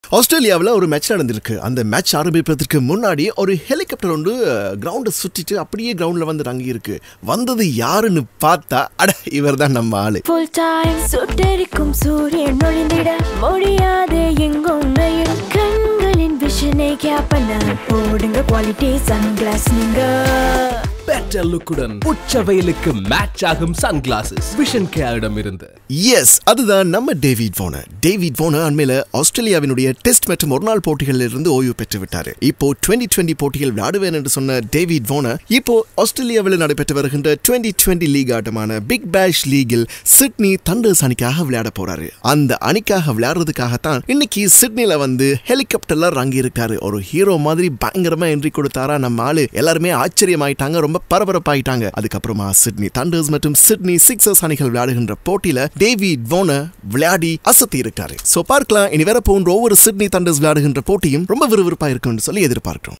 ஆஸ்திரேலியாவில் ஒரு மேட்ச் நடந்திருக்கு அந்த மேட்ச் ஆரம்பிப்பதற்கு முன்னாடி ஒரு ஹெலிகாப்டர் ஒன்று கிரவுண்டை சுற்றிட்டு அப்படியே கிரவுண்டில் வந்து தங்கி இருக்கு வந்தது யாருன்னு பார்த்தா அட இவர் தான் நம்ம ஆளு ஃபுல் டைம் சுட்டெரிக்கும் சூரியன் நொழிந்திட முடியாது எங்கும் நெய்யும் கண்களின் விஷனை கேப் பண்ண போடுங்க குவாலிட்டி சன்கிளாஸ் நீங்க பெட்டர் லுக்குடன் உச்ச வெயிலுக்கு மேட்ச் ஆகும் சன்கிளாசஸ் விஷன் கேரிடம் இருந்து எஸ் அதுதான் நம்ம டேவிட் வோனர் டேவிட் வோனர் அண்மையில ஆஸ்திரேலியாவினுடைய டெஸ்ட் மற்றும் ஒருநாள் போட்டிகளில் இருந்து ஓய்வு பெற்று விட்டாரு இப்போ டுவெண்ட்டி டுவெண்ட்டி போட்டிகள் விளையாடுவேன் என்று சொன்ன டேவிட் வோனர் இப்போ ஆஸ்திரேலியாவில் நடைபெற்று வருகின்ற டுவெண்ட்டி டுவெண்ட்டி லீக் ஆட்டமான பிக் பேஷ் லீகில் சிட்னி தண்டர்ஸ் அணிக்காக விளையாட போறாரு அந்த அணிக்காக விளையாடுறதுக்காகத்தான் இன்னைக்கு சிட்னில வந்து ஹெலிகாப்டர்ல ரங்கி இருக்காரு ஒரு ஹீரோ மாதிரி பயங்கரமா என்ட்ரி கொடுத்தாரா நம்ம ஆளு எல்லாருமே ஆச்சரியமாயிட்டாங்க ரொம்ப பரபரப்பாயிட்டாங்க அதுக்கப்புறமா சிட்னி தண்டர்ஸ் மற்றும் சிட்னி சிக்ஸர்ஸ் அணிகள் விளையாடுகின்ற போட்டியில டேவிட் வோன விளையாடி அசத்தி இருக்காரு சோ பார்க்கலாம் இனி வேற போன்ற ஒவ்வொரு சிட்னி தண்டர்ஸ் விளையாடுகின்ற போட்டியும் ரொம்ப விறுவிறுப்பா இருக்கும்னு சொல்லி எதிர்பார்க்கிறோம்